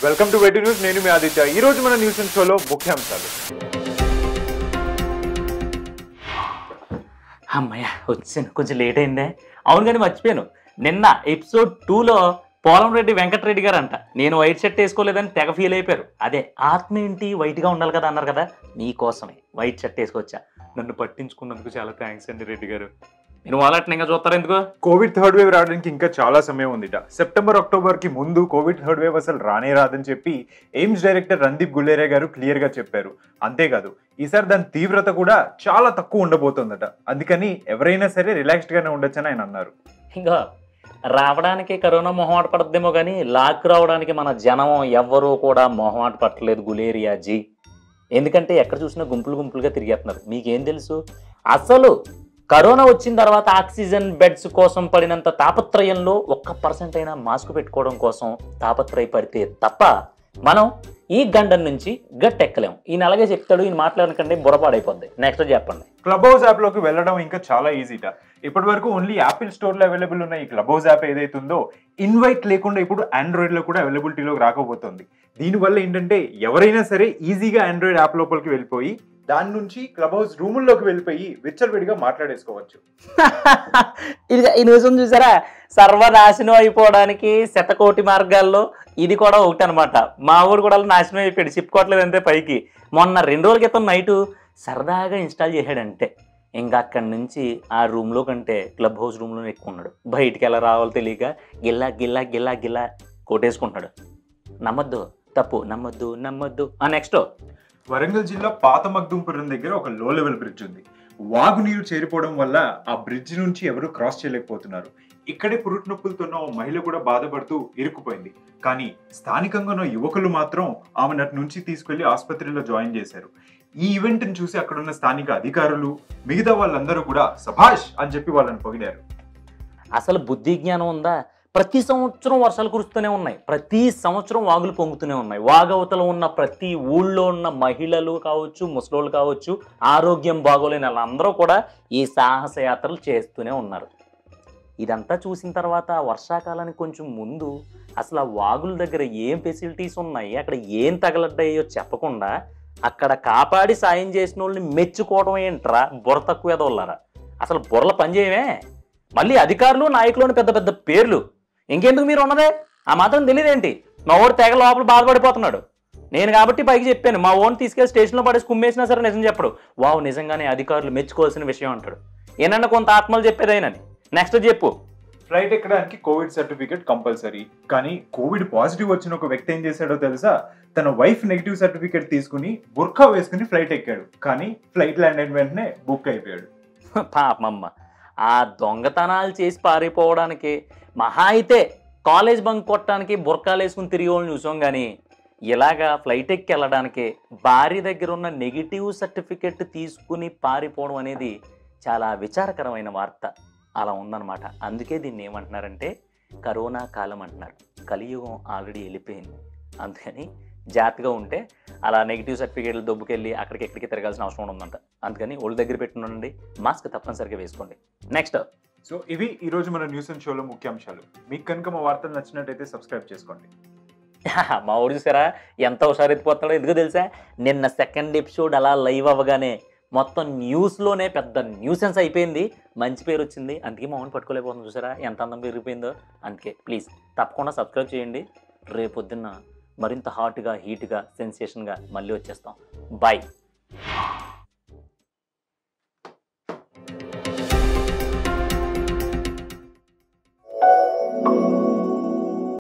welcome to వెటీ news నేను మీ ఆదిత్య ఈ రోజు మన న్యూస్ అండ్ షోలో ముఖ్యాంశాలు అమ్మయ్య వచ్చాను కొంచెం లేట్ అయిందే అవును కానీ మర్చిపోయాను నిన్న ఎపిసోడ్ టూలో పోలంరెడ్డి వెంకటరెడ్డి గారు అంట నేను వైట్ షర్ట్ వేసుకోలేదని తెగ ఫీల్ అయిపోయారు అదే ఆత్మ ఏంటి వైట్గా ఉండాలి కదా అన్నారు కదా మీకోసమే వైట్ షర్ట్ వేసుకొచ్చా నన్ను పట్టించుకున్నందుకు చాలా థ్యాంక్స్ అండి రెడ్డి గారు మీరు వాలట్ని ఇంకా చూస్తారు ఎందుకు కోవిడ్ థర్డ్ వేవ్ రావడానికి ఇంకా చాలా సమయం ఉందిట సెప్టెంబర్ అక్టోబర్ కి ముందు కోవిడ్ థర్డ్ వేవ్ అసలు రానే రాదని చెప్పి ఎయిమ్స్ డైరెక్టర్ రందీప్ గుల్లేరే గారు క్లియర్ గా చెప్పారు అంతేకాదు ఈసారి దాని తీవ్రత కూడా చాలా తక్కువ ఉండబోతోందట అందుకని ఎవరైనా సరే రిలాక్స్డ్ గానే ఉండొచ్చని ఆయన అన్నారు ఇంకా రావడానికి కరోనా మొహమాట పడద్దేమో కానీ లాక్ రావడానికి మన జనం ఎవ్వరూ కూడా మొహమాట పట్టలేదు గులేరియా జీ ఎందుకంటే ఎక్కడ చూసినా గుంపులు గుంపులుగా తిరిగేస్తున్నారు మీకేం తెలుసు అసలు కరోనా వచ్చిన తర్వాత ఆక్సిజన్ బెడ్స్ కోసం పడినంత తాపత్రయంలో ఒక్క పర్సెంట్ అయినా మాస్క్ పెట్టుకోవడం కోసం తాపత్రయపడితే తప్ప మనం ఈ గండం నుంచి గట్టెక్కలేం ఈయన అలాగే చెప్తాడు ఈయన మాట్లాడకండి బుర్రపాడైపోద్ది నెక్స్ట్ చెప్పండి క్లబ్ హౌస్ యాప్ లోకి వెళ్ళడం ఇంకా చాలా ఈజీట ఇప్పటి వరకు ఓన్లీ యాపిల్ స్టోర్ లో అవైలబుల్ ఉన్న ఈ క్లబ్ హౌస్ యాప్ ఏదైతే ఉందో ఇన్వైట్ లేకుండా ఇప్పుడు ఆండ్రాయిడ్ లో కూడా అవైలబిలిటీలోకి రాకపోతుంది దీనివల్ల ఏంటంటే ఎవరైనా సరే ఈజీగా ఆండ్రాయిడ్ యాప్ లోపలికి వెళ్ళిపోయి దాని నుంచి క్లబ్ హౌస్ రూముల్లోకి వెళ్ళిపోయి విచ్చలవిడిగా మాట్లాడేసుకోవచ్చు ఇది ఈ న్యూస్ చూసారా సర్వనాశనం అయిపోవడానికి శతకోటి మార్గాల్లో ఇది కూడా ఒకటి అనమాట మా ఊరు కూడా నాశనం అయిపోయాడు చెప్పుకోవట్లేదు అంతే పైకి మొన్న రెండు రోజుల క్రితం నైటు సరదాగా ఇన్స్టాల్ చేశాడంటే ఇంకా అక్కడి నుంచి ఆ రూమ్లో కంటే క్లబ్ హౌస్ రూమ్లో ఎక్కువ ఉన్నాడు బయటికి ఎలా రావాలో తెలియక గిల్లా గిల్లా గిల్లా గిల్లా కొట్టేసుకుంటున్నాడు నమ్మద్దు తప్పు నమ్మద్దు నమ్మద్దు ఆ నెక్స్ట్ వరంగల్ జిల్లా పాత మగ్దుంపురం దగ్గర ఒక లో లెవెల్ బ్రిడ్జ్ ఉంది వాగు నీరు చేరిపోవడం వల్ల ఆ బ్రిడ్జ్ నుంచి ఎవరు క్రాస్ చేయలేకపోతున్నారు ఇక్కడే పురుటి నొప్పులతో ఉన్న ఓ మహిళ కూడా బాధపడుతూ ఇరుక్కుపోయింది కానీ స్థానికంగా ఉన్న యువకులు మాత్రం ఆమె నటు నుంచి తీసుకెళ్లి ఆసుపత్రిలో జాయిన్ చేశారు ఈ ఈవెంట్ ని చూసి అక్కడ ఉన్న స్థానిక అధికారులు మిగతా వాళ్ళందరూ కూడా సభాష్ అని చెప్పి వాళ్ళని పొగిడారు అసలు బుద్ధి జ్ఞానం ఉందా ప్రతి సంవత్సరం వర్షాలు కురుస్తూనే ఉన్నాయి ప్రతి సంవత్సరం వాగులు పొంగుతూనే ఉన్నాయి వాగవతల ఉన్న ప్రతి ఊళ్ళో ఉన్న మహిళలు కావచ్చు ముసలోళ్ళు కావచ్చు ఆరోగ్యం బాగోలేని వాళ్ళందరూ కూడా ఈ సాహస యాత్రలు చేస్తూనే ఉన్నారు ఇదంతా చూసిన తర్వాత వర్షాకాలానికి కొంచెం ముందు అసలు ఆ వాగుల దగ్గర ఏం ఫెసిలిటీస్ ఉన్నాయి అక్కడ ఏం తగలడ్డాయో చెప్పకుండా అక్కడ కాపాడి సాయం చేసిన వాళ్ళని మెచ్చుకోవడం ఏంట్రా బుర్ర తక్కువ ఎదవల్లారా అసలు బుర్రల పనిచేయమే మళ్ళీ అధికారులు నాయకులు పెద్ద పెద్ద పేర్లు ఇంకెందుకు మీరు ఉన్నదే ఆ మాత్రం తెలియదేంటి మా ఓడి తెగ లోపల బాధపడిపోతున్నాడు నేను కాబట్టి పైకి చెప్పాను మా ఓన్ తీసుకెళ్లి స్టేషన్లో పడేసి కుమ్మేసినా సరే నిజం చెప్పడు వావ్ నిజంగానే అధికారులు మెచ్చుకోవాల్సిన విషయం అంటాడు ఏనన్నా కొంత ఆత్మలు చెప్పేదైనని నెక్స్ట్ చెప్పు ఫ్లైట్ ఎక్కడానికి కోవిడ్ సర్టిఫికేట్ కంపల్సరీ కానీ కోవిడ్ పాజిటివ్ వచ్చిన ఒక వ్యక్తి ఏం చేశాడో తెలుసా తన వైఫ్ నెగిటివ్ సర్టిఫికేట్ తీసుకుని బుర్ఖా వేసుకుని ఫ్లైట్ ఎక్కాడు కానీ ఫ్లైట్ ల్యాండ్ అయిన వెంటనే బుక్ అయిపోయాడు పాపమ్మ ఆ దొంగతనాలు చేసి పారిపోవడానికి మహా అయితే కాలేజ్ బంక్ కొట్టడానికి బుర్కాలు వేసుకుని తిరిగి వాళ్ళని చూసాం కానీ ఇలాగా ఫ్లైట్ ఎక్కి వెళ్ళడానికి భార్య దగ్గర ఉన్న నెగిటివ్ సర్టిఫికెట్ తీసుకుని పారిపోవడం అనేది చాలా విచారకరమైన వార్త అలా ఉందన్నమాట అందుకే దీన్ని ఏమంటున్నారంటే కరోనా కాలం అంటున్నారు కలియుగం ఆల్రెడీ వెళ్ళిపోయింది అందుకని జాగ్రత్తగా ఉంటే అలా నెగిటివ్ సర్టిఫికేట్లు దొబ్బుకెళ్ళి అక్కడికి ఎక్కడికి తిరగాల్సిన అవసరం ఉందంట అందుకని ఒళ్ళు దగ్గర పెట్టుకోండి మాస్క్ తప్పనిసరిగా వేసుకోండి నెక్స్ట్ సో ఇవి ఈ రోజు మన న్యూస్ అండ్ షోలో ముఖ్యాంశాలు మీకు కనుక మా వార్తలు నచ్చినట్టయితే సబ్స్క్రైబ్ చేసుకోండి మా ఊరు చూసారా ఎంత హుషారు ఎత్తిపోతున్నాడో ఎందుకు తెలుసా నిన్న సెకండ్ ఎపిసోడ్ అలా లైవ్ అవ్వగానే మొత్తం న్యూస్లోనే పెద్ద న్యూసెన్స్ అయిపోయింది మంచి పేరు వచ్చింది అందుకే మా ఊరిని పట్టుకోలేకపోతుంది చూసారా ఎంత అందం పెరిగిపోయిందో అందుకే ప్లీజ్ తప్పకుండా సబ్స్క్రైబ్ చేయండి రేపొద్దున్న మరింత హాట్గా హీట్గా సెన్సేషన్గా మళ్ళీ వచ్చేస్తాం బాయ్